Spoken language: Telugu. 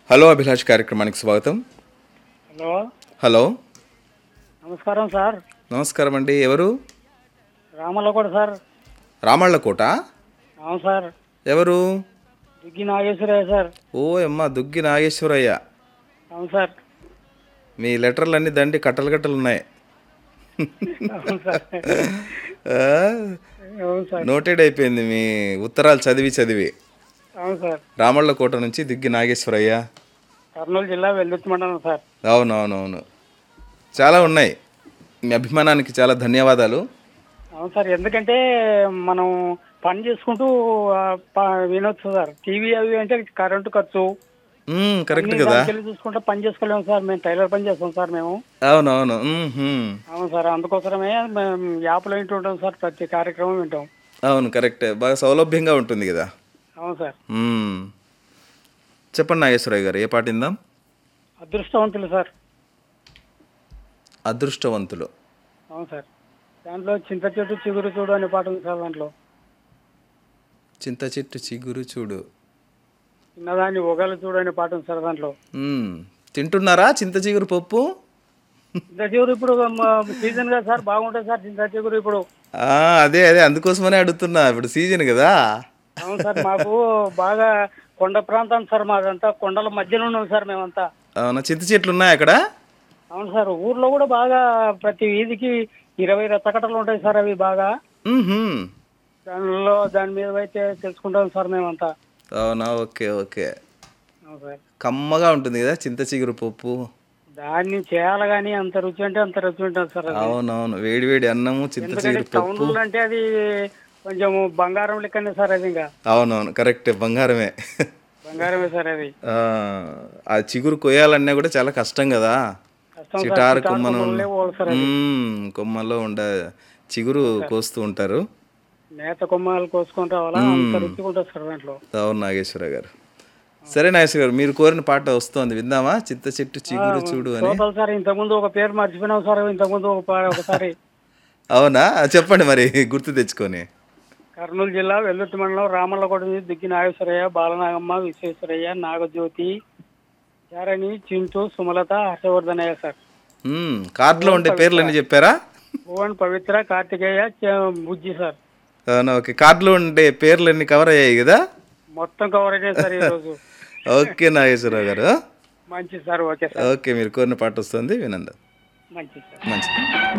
హలో అభిలాష్ కార్యక్రమానికి స్వాగతం హలో హలో నమస్కారం సార్ నమస్కారం అండి ఎవరు రామలకోట సార్ రామళ్ళకోట అవును సార్ ఎవరు దుగ్గి నాగేశ్వరయ్య సార్ ఓ అమ్మ దుగ్గి నాగేశ్వరయ్య అవును సార్ మీ లెటర్లన్నీ దండి కట్టలు కట్టలు ఉన్నాయి అవును సార్ ఆ, అవును సార్ నోటెడ్ అయిపోయింది మీ ఉత్తరాలు చదివి చదివి అవును సార్ రామళ్ళకోట నుంచి దుగ్గి నాగేశ్వరయ్య కర్నూలు జిల్లా వెల్లుత్తి మండలం సార్ అవునవునవును చాలా ఉన్నాయి మీ అభిమానానికి చాలా ధన్యవాదాలు అవును సార్ ఎందుకంటే మనం పని చేసుకుంటూ ఆ, ప- వినొచ్చు సార్ టీవీ అవి అంటే కరెంటు ఖర్చు మ్మ్, కరెక్ట్ అన్ని కదా దానికి వెళ్ళి చూసుకుంటే పని చేసుకోలేము సార్ మేము టైలర్ పని చేస్తాం సార్ మేము అవునవును మ్మ్, మ్మ్. అవును సార్ అందుకోసమే మేము యాప్లో వింటుంటాం సార్ ప్రతి కార్యక్రమం వింటాం అవును కరెక్టే బాగా సౌలభ్యంగా ఉంటుంది కదా అవును సార్ మ్మ్. చెప్పండి నాగేశ్వరయ్య గారు ఏ పాట ఇందాం అదృష్టవంతులు సార్ అదృష్టవంతులు అవును సార్ దాంట్లో చింత చెట్టు చిగురు చూడు అనే పాట ఉంది సార్ దాంట్లో చింత చెట్టు చిగురు చూడు చిన్నదాన్ని ఒగలు చూడు అనే పాట ఉంది సార్ దాంట్లో మ్మ్. తింటున్నారా చింత చిగురు పప్పు చింత చిగురు ఇప్పుడు సీజన్ కదా సార్ బాగుంటుంది సార్ చింత చిగురు ఇప్పుడు ఆ, అదే అదే అందుకోసమనే అడుగుతున్నా ఇప్పుడు సీజన్ కదా అవును సార్ మాకు బాగా కొండ ప్రాంతం సార్ మాదంతా కొండల మధ్యలో ఉన్నాం సార్ మేమంతా అవునా చింత చెట్లు ఉన్నాయి అక్కడ అవును సార్ ఊర్లో కూడా బాగా ప్రతి వీధికి ఇరవై రచ్చకట్టలు ఉంటాయి సార్ అవి బాగా మ్మ్హ్మ్. దానిలో దాని మీద అయితే తెలుసుకుంటాం సార్ మేమంతా అవునా ఓకే ఓకే అవును సార్ కమ్మగా ఉంటుంది కదా చింత చిగురు పప్పు దాన్ని చేయాలి కానీ అంత రుచి అంటే అంత రుచి ఉంటుంది సార్ అది. అవునవును వేడి వేడి అన్నము చింత ఎందుకంటే చిగురు పప్పు టౌన్లో అంటే అది కొంచెం బంగారం లెక్కనే సార్ అది ఇంకా అవునవును కరెక్టే బంగారమే బంగారమే సార్ అది ఆ, ఆ చిగురు కొయ్యాలన్నా కూడా చాలా కష్టం కదా కష్టం సార్ చిటారు చిటారు కొమ్మను కొమ్మలనే పోవాలి సార్ మ్మ్, కొమ్మలో ఉండే చిగురు కోస్తూ ఉంటారు మేత కొమ్మలు కోసుకొని రావాలా అంత రుచిగా ఉంటుంది సార్ దాంట్లో అవును నాగేశ్వర గారు సరే నాగేశ్వర గారు మీరు కోరిన పాట వస్తోంది విందామా చింత చెట్టు చిగురు చూడు అని టోటల్ సార్ ఇంతకుముందు ఒక పేరు మర్చిపోయినాం సార్ ఇంతకుముందు ఒక పా- ఒకసారి అవునా చెప్పండి మరి గుర్తు తెచ్చుకొని కర్నూలు జిల్లా వెల్లుత్తి మండలం రామల్లకోట నుంచి దిగ్గి నాగేశ్వరయ్య బాలనాగమ్మ విశ్వేశ్వరయ్య నాగజ్యోతి చారణి చింటూ సుమలత హర్షవర్ధనయ్య సార్ మ్మ్, కార్డులో ఉండే పేర్లన్నీ చెప్పారా భువన్ పవిత్ర కార్తికేయ చ- బుజ్జి సార్ అవునా ఓకే కార్డులో ఉండే పేర్లన్నీ కవర్ అయ్యాయి కదా మొత్తం కవర్ అయినాయి సార్ ఈరోజు ఓకే నాగేశ్వరరావు గారు మంచి సార్ ఓకే సార్ ఓకే మీరు కోరిన పాట వస్తుంది వినండి మంచిది సార్ మంచిది